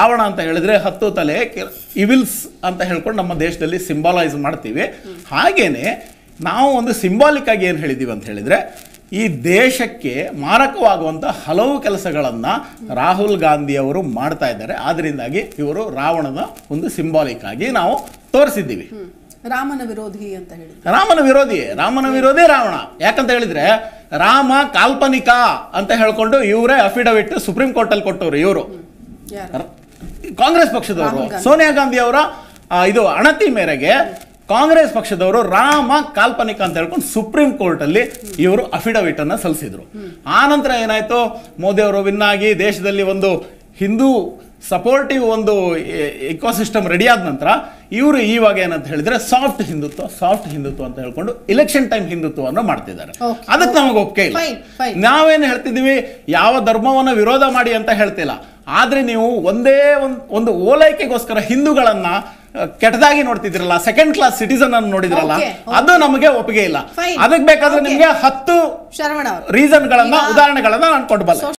ರಾವಣ ಅಂತ ಹೇಳಿದ್ರೆ ಹತ್ತು ತಲೆ ಇವಿಲ್ಸ್ ಅಂತ ಹೇಳ್ಕೊಂಡು ನಮ್ಮ ದೇಶದಲ್ಲಿ ಸಿಂಬಲೈಸ್ ಮಾಡ್ತೀವಿ ಹಾಗೇನೆ ನಾವು ಒಂದು ಸಿಂಬಾಲಿಕ್ ಆಗಿ ಏನು ಹೇಳಿದ್ದೀವಿ ಅಂತ ಹೇಳಿದ್ರೆ ಈ ದೇಶಕ್ಕೆ ಮಾರಕವಾಗುವಂಥ ಹಲವು ಕೆಲಸಗಳನ್ನು ರಾಹುಲ್ ಗಾಂಧಿ ಅವರು ಮಾಡ್ತಾ ಇದ್ದಾರೆ ಆದ್ರಿಂದಾಗಿ ಇವರು ರಾವಣನ ಒಂದು ಸಿಂಬಾಲಿಕ್ ಆಗಿ ನಾವು ತೋರಿಸಿದ್ದೀವಿ ಹ್ಮ್. ರಾಮನ ವಿರೋಧಿ ಅಂತ ಹೇಳಿದ್ರು ರಾಮನ ವಿರೋಧಿ ರಾಮನ ವಿರೋಧಿ ರಾವಣ ಯಾಕಂತ ಹೇಳಿದ್ರೆ ರಾಮ ಕಾಲ್ಪನಿಕ ಅಂತ ಹೇಳ್ಕೊಂಡು ಇವರೇ ಅಫಿಡವಿಟ್ ಸುಪ್ರೀಂ ಕೋರ್ಟ್ ಅಲ್ಲಿ ಕೊಟ್ಟವ್ರು ಇವರು ಯಾರು ಕಾಂಗ್ರೆಸ್ ಪಕ್ಷದವರು ರಾಹುಲ್ ಗಾಂಧಿ. ಸೋನಿಯಾ ಗಾಂಧಿ ಅವರ ಆ, ಇದು ಅಣತಿ ಮೇರೆಗೆ ಕಾಂಗ್ರೆಸ್ ಪಕ್ಷದವರು ರಾಮ ಕಾಲ್ಪನಿಕ ಅಂತ ಹೇಳ್ಕೊಂಡು ಸುಪ್ರೀಂ ಕೋರ್ಟ್ ಅಲ್ಲಿ ಇವರು ಅಫಿಡವಿಟ್ ಅನ್ನ ಸಲ್ಲಿಸಿದ್ರು ಆ ನಂತರ ಏನಾಯ್ತು ಮೋದಿ ಅವರು ವಿನ್ ಆಗಿ ದೇಶದಲ್ಲಿ ಒಂದು ಹಿಂದೂ ಸಪೋರ್ಟಿವ್ ಒಂದು ಇಕೋಸಿಸ್ಟಮ್ ರೆಡಿ ಆದ ನಂತರ ಇವರು ಇವಾಗ ಏನಂತ ಹೇಳಿದ್ರೆ ಸಾಫ್ಟ್ ಹಿಂದುತ್ವ ಸಾಫ್ಟ್ ಹಿಂದುತ್ವ ಅಂತ ಹೇಳ್ಕೊಂಡು ಇಲೆಕ್ಷನ್ ಟೈಮ್ ಹಿಂದುತ್ವವನ್ನು ಮಾಡ್ತಿದ್ದಾರೆ Okay. ಅದಕ್ಕೆ ನಮಗೆ ಒಪ್ಪಿಗೆ ಇಲ್ಲ Fine, fine. ನಾವೇನು ಹೇಳ್ತಿದ್ದೀವಿ ಯಾವ ಧರ್ಮವನ್ನ ವಿರೋಧ ಮಾಡಿ ಅಂತ ಹೇಳ್ತಿಲ್ಲ ಆದ್ರೆ ನೀವು ಒಂದೇ ಒಂದು ಒಂದು ಓಲೈಕೆಗೋಸ್ಕರ ಹಿಂದೂಗಳನ್ನ ಅಹ್, ಕೆಟ್ಟದಾಗಿ ನೋಡ್ತಿದ್ರಲ್ಲ ಸೆಕೆಂಡ್ ಕ್ಲಾಸ್ ಸಿಟಿಸನ್ ಅನ್ನು ನೋಡಿದ್ರಲ್ಲ Okay, okay. ಅದು ನಮಗೆ ಒಪ್ಪಿಗೆ ಇಲ್ಲ Fine. ಅದಕ್ಕೆ ಬೇಕಾದ್ರೆ Okay. ನಿಮ್ಗೆ ಹತ್ತು ಶರವಣ ಅವರು ರೀಸನ್ಗಳನ್ನ ಈಗ- ಉದಾಹರಣೆಗಳನ್ನ ನಾನು ಕೊಡ್ಬಲ್ಲ